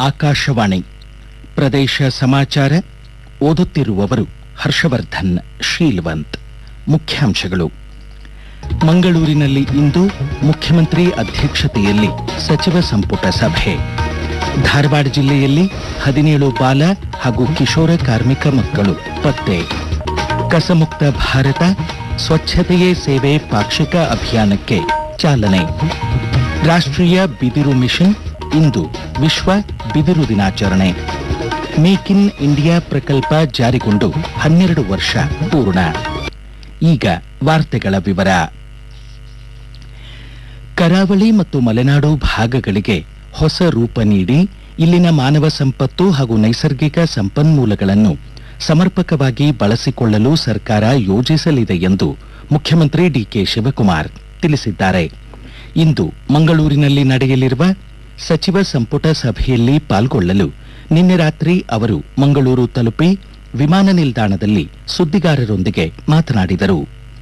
ಆಕಾಶವಾಣಿ ಪ್ರದೇಶ ಸಮಾಚಾರ ಓದುತ್ತಿರುವವರು ಹರ್ಷವರ್ಧನ್ ಶೀಲ್ವಂತ್ ಮುಖ್ಯಾಂಶಗಳು ಮಂಗಳೂರಿನಲ್ಲಿ ಇಂದು ಮುಖ್ಯಮಂತ್ರಿ ಅಧ್ಯಕ್ಷತೆಯಲ್ಲಿ ಸಚಿವ ಸಂಪುಟ ಸಭೆ ಧಾರವಾಡ ಜಿಲ್ಲೆಯಲ್ಲಿ ಹದಿನೇಳು ಬಾಲ ಹಾಗೂ ಕಿಶೋರ ಕಾರ್ಮಿಕ ಮಕ್ಕಳು ಪತ್ತೆ ಕಸಮುಕ್ತ ಭಾರತ ಸ್ವಚ್ಛತೆಯೇ ಸೇವೆ ಪಾಕ್ಷಿಕ ಅಭಿಯಾನಕ್ಕೆ ಚಾಲನೆ ರಾಷ್ಟ್ರೀಯ ಬಿದಿರು ಮಿಷನ್ ಇಂದು ವಿಶ್ವ ಬಿದಿರು ದಿನಾಚರಣೆ ಮೇಕ್ ಇನ್ ಇಂಡಿಯಾ ಪ್ರಕಲ್ಪ ಜಾರಿಗೊಂಡು ಹನ್ನೆರಡು ವರ್ಷ ಪೂರ್ಣ ಈಗ ವಾರ್ತೆಗಳ ವಿವರ ಕರಾವಳಿ ಮತ್ತು ಮಲೆನಾಡು ಭಾಗಗಳಿಗೆ ಹೊಸ ರೂಪ ನೀಡಿ ಇಲ್ಲಿನ ಮಾನವ ಸಂಪತ್ತು ಹಾಗೂ ನೈಸರ್ಗಿಕ ಸಂಪನ್ಮೂಲಗಳನ್ನು ಸಮರ್ಪಕವಾಗಿ ಬಳಸಿಕೊಳ್ಳಲು ಸರ್ಕಾರ ಯೋಜಿಸಲಿದೆ ಎಂದು ಮುಖ್ಯಮಂತ್ರಿ ಡಿಕೆ ಶಿವಕುಮಾರ್ ತಿಳಿಸಿದ್ದಾರೆ ಇಂದು ಮಂಗಳೂರಿನಲ್ಲಿ ನಡೆಯಲಿರುವ ಸಚಿವ ಸಂಪುಟ ಸಭೆಯಲ್ಲಿ ಪಾಲ್ಗೊಳ್ಳಲು ನಿನ್ನೆ ರಾತ್ರಿ ಅವರು ಮಂಗಳೂರು ತಲುಪಿ ವಿಮಾನ ನಿಲ್ದಾಣದಲ್ಲಿ ಸುದ್ದಿಗಾರರೊಂದಿಗೆ ಮಾತನಾಡಿದರು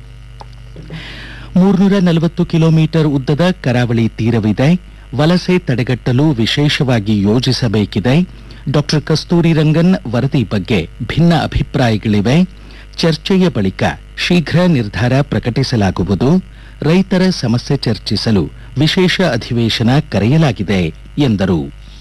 ಮೂರ್ನೂರ ನಲವತ್ತು ಕಿಲೋಮೀಟರ್ ಉದ್ದದ ಕರಾವಳಿ ತೀರವಿದೆ ವಲಸೆ ತಡೆಗಟ್ಟಲು ವಿಶೇಷವಾಗಿ ಯೋಜಿಸಬೇಕಿದೆ ಡಾಕ್ಟರ್ ಕಸ್ತೂರಿ ರಂಗನ್ ವರದಿ ಬಗ್ಗೆ ಭಿನ್ನ ಅಭಿಪ್ರಾಯಗಳಿವೆ ಚರ್ಚೆಯ ಬಳಿಕ ಶೀಘ್ರ ನಿರ್ಧಾರ ಪ್ರಕಟಿಸಲಾಗುವುದು ರೈತರ ಸಮಸ್ಯೆ ಚರ್ಚಿಸಲು ವಿಶೇಷ ಅಧಿವೇಶನ ಕರೆಯಲಾಗಿದೆ ಎಂದರು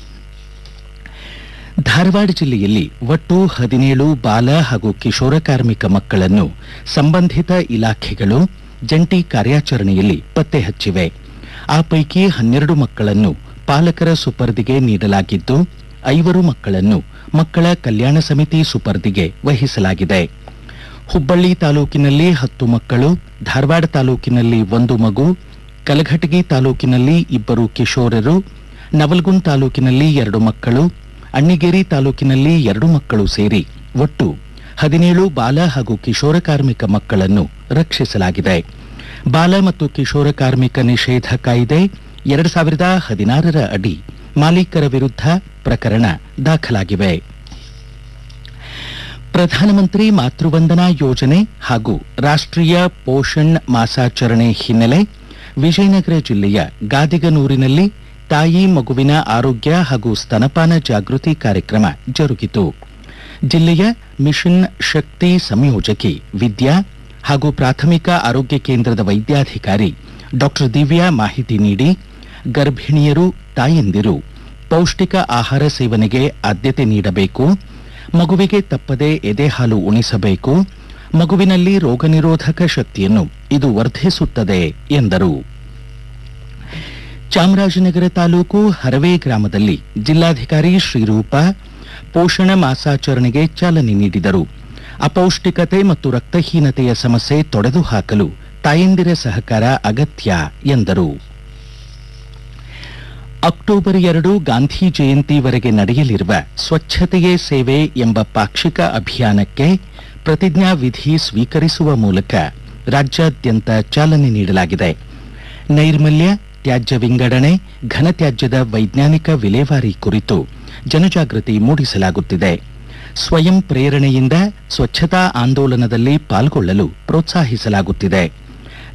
ಧಾರವಾಡ ಜಿಲ್ಲೆಯಲ್ಲಿ ಒಟ್ಟು ಹದಿನೇಳು ಬಾಲ ಹಾಗೂ ಕಿಶೋರ ಕಾರ್ಮಿಕ ಮಕ್ಕಳನ್ನು ಸಂಬಂಧಿತ ಇಲಾಖೆಗಳು ಜಂಟಿ ಕಾರ್ಯಾಚರಣೆಯಲ್ಲಿ ಪತ್ತೆ ಹಚ್ಚಿವೆ ಆ ಪೈಕಿ ಹನ್ನೆರಡು ಮಕ್ಕಳನ್ನು ಪಾಲಕರ ಸುಪರ್ದಿಗೆ ನೀಡಲಾಗಿದ್ದು ಐವರು ಮಕ್ಕಳನ್ನು ಮಕ್ಕಳ ಕಲ್ಯಾಣ ಸಮಿತಿ ಸುಪರ್ದಿಗೆ ವಹಿಸಲಾಗಿದೆ ಹುಬ್ಬಳ್ಳಿ ತಾಲೂಕಿನಲ್ಲಿ ಹತ್ತು ಮಕ್ಕಳು ಧಾರವಾಡ ತಾಲೂಕಿನಲ್ಲಿ ಒಂದು ಮಗು ಕಲಘಟಗಿ ತಾಲೂಕಿನಲ್ಲಿ ಇಬ್ಬರು ಕಿಶೋರರು ನವಲ್ಗುಂದ್ ತಾಲೂಕಿನಲ್ಲಿ ಎರಡು ಮಕ್ಕಳು ಅಣ್ಣಿಗೇರಿ ತಾಲೂಕಿನಲ್ಲಿ ಎರಡು ಮಕ್ಕಳು ಸೇರಿ ಒಟ್ಟು ಹದಿನೇಳು ಬಾಲ ಹಾಗೂ ಕಿಶೋರ ಕಾರ್ಮಿಕ ಮಕ್ಕಳನ್ನು ರಕ್ಷಿಸಲಾಗಿದೆ ಬಾಲ ಮತ್ತು ಕಿಶೋರ ಕಾರ್ಮಿಕ ನಿಷೇಧ ಕಾಯ್ದೆ ಎರಡು ಸಾವಿರದ ಹದಿನಾರರ ಅಡಿ ಮಾಲೀಕರ ವಿರುದ್ಧ ಪ್ರಕರಣ ದಾಖಲಾಗಿವೆ ಪ್ರಧಾನಮಂತ್ರಿ ಮಾತೃವಂದನಾ ಯೋಜನೆ ಹಾಗೂ ರಾಷ್ಟ್ರೀಯ ಪೋಷಣ್ ಮಾಸಾಚರಣೆ ಹಿನ್ನೆಲೆ ವಿಜಯನಗರ ಜಿಲ್ಲೆಯ ಗಾದಿಗನೂರಿನಲ್ಲಿ ತಾಯಿ ಮಗುವಿನ ಆರೋಗ್ಯ ಹಾಗೂ ಸ್ತನಪಾನ ಜಾಗೃತಿ ಕಾರ್ಯಕ್ರಮ ಜರುಗಿತು ಜಿಲ್ಲೆಯ ಮಿಷನ್ ಶಕ್ತಿ ಸಂಯೋಜಕಿ ವಿದ್ಯಾ ಹಾಗೂ ಪ್ರಾಥಮಿಕ ಆರೋಗ್ಯ ಕೇಂದ್ರದ ವೈದ್ಯಾಧಿಕಾರಿ ಡಾಕ್ಟರ್ ದಿವ್ಯಾ ಮಾಹಿತಿ ನೀಡಿ ಗರ್ಭಿಣಿಯರು ತಾಯಂದಿರು ಪೌಷ್ಟಿಕ ಆಹಾರ ಸೇವನೆಗೆ ಆದ್ಯತೆ ನೀಡಬೇಕು ಮಗುವಿಗೆ ತಪ್ಪದೆ ಎದೆಹಾಲು ಉಣಿಸಬೇಕು ಮಗುವಿನಲ್ಲಿ ರೋಗನಿರೋಧಕ ಶಕ್ತಿಯನ್ನು ಇದು ವರ್ಧಿಸುತ್ತದೆ ಎಂದರು ಚಾಮರಾಜನಗರ ತಾಲೂಕು ಹರವೆ ಗ್ರಾಮದಲ್ಲಿ ಜಿಲ್ಲಾಧಿಕಾರಿ ಶ್ರೀರೂಪ ಪೋಷಣ ಮಾಸಾಚರಣೆಗೆ ಚಾಲನೆ ನೀಡಿದರು ಅಪೌಷ್ಟಿಕತೆ ಮತ್ತು ರಕ್ತಹೀನತೆಯ ಸಮಸ್ಯೆ ತೊಡೆದು ಹಾಕಲು ತಾಯಂದಿರ ಸಹಕಾರ ಅಗತ್ಯ ಎಂದರು ಅಕ್ಟೋಬರ್ ಎರಡು ಗಾಂಧಿ ಜಯಂತಿವರೆಗೆ ನಡೆಯಲಿರುವ ಸ್ವಚ್ಛತೆಯೇ ಸೇವೆ ಎಂಬ ಪಾಕ್ಷಿಕ ಅಭಿಯಾನಕ್ಕೆ ಪ್ರತಿಜ್ಞಾ ವಿಧಿ ಸ್ವೀಕರಿಸುವ ಮೂಲಕ ರಾಜ್ಯಾದ್ಯಂತ ಚಾಲನೆ ನೀಡಲಾಗಿದೆ ನೈರ್ಮಲ್ಯ ತ್ಯಾಜ್ಯ ವಿಂಗಡಣೆ ಘನತ್ಯಾಜ್ಯದ ವೈಜ್ಞಾನಿಕ ವಿಲೇವಾರಿ ಕುರಿತು ಜನಜಾಗೃತಿ ಮೂಡಿಸಲಾಗುತ್ತಿದೆ ಸ್ವಯಂ ಪ್ರೇರಣೆಯಿಂದ ಸ್ವಚ್ಛತಾ ಆಂದೋಲನದಲ್ಲಿ ಪಾಲ್ಗೊಳ್ಳಲು ಪ್ರೋತ್ಸಾಹಿಸಲಾಗುತ್ತಿದೆ